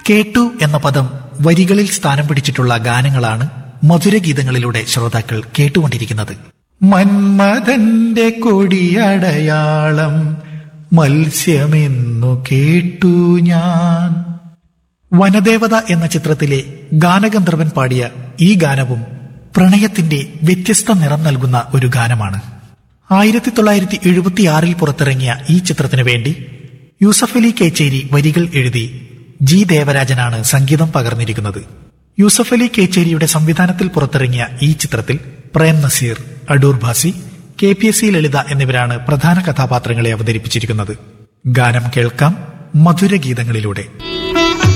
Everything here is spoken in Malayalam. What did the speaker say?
കേട്ടു എന്ന പദം വരികളിൽ സ്ഥാനം പിടിച്ചിട്ടുള്ള ഗാനങ്ങളാണ് മധുരഗീതങ്ങളിലൂടെ ശ്രോതാക്കൾ കേട്ടുകൊണ്ടിരിക്കുന്നത് മന്മഥന്റെ കൊടിയടയാളം മത്സ്യമെന്നു കേട്ടു ഞാൻ വനദേവത എന്ന ചിത്രത്തിലെ ഗാനഗന്ധർവൻ പാടിയ ഈ ഗാനവും പ്രണയത്തിന്റെ വ്യത്യസ്ത നിറം നൽകുന്ന ഒരു ഗാനമാണ് ആയിരത്തി തൊള്ളായിരത്തി എഴുപത്തിയാറിൽ പുറത്തിറങ്ങിയ ഈ ചിത്രത്തിനു വേണ്ടി യൂസഫ് അലി കേച്ചേരി വരികൾ എഴുതി ജി ദേവരാജനാണ് സംഗീതം പകർന്നിരിക്കുന്നത് യൂസഫ് അലി കേച്ചേരിയുടെ സംവിധാനത്തിൽ പുറത്തിറങ്ങിയ ഈ ചിത്രത്തിൽ പ്രേം നസീർ അടൂർ ഭാസി കെ പി എസ് സി ലളിത എന്നിവരാണ് പ്രധാന കഥാപാത്രങ്ങളെ അവതരിപ്പിച്ചിരിക്കുന്നത് ഗാനം കേൾക്കാം മധുരഗീതങ്ങളിലൂടെ